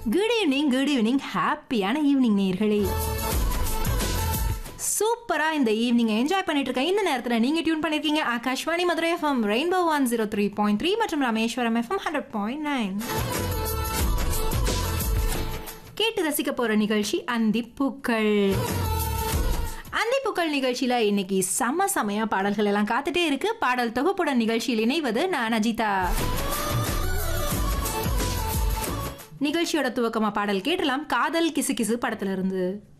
good evening good evening ஹாப்பியான evening நேர்களே சூப்பரா இந்த ஈவினிங் என்ஜாய் பண்ணிட்டு இருக்கேன் இந்த நேரத்தில் நீங்க டியூன் பண்ணிருக்கீங்க Akashvani Madurai FM rainbow one zero three point three மற்றும் Rameswaram FM hundred point nine கேட்டு ரசிக்க போற நிகழ்ச்சி அந்திப்பூக்கள் அந்திப்பூக்கள் நிகழ்ச்சியில இன்னைக்கு செம செமையா பாடல்கள் எல்லாம் காத்துட்டே இருக்கு பாடல் தொகுப்புடன் நிகழ்ச்சியில் இணைவது நான் அஜிதா நிகழ்ச்சியோட துவக்கமா பாடல் கேட்டலாம் காதல் கிசு கிசு படத்துல இருந்து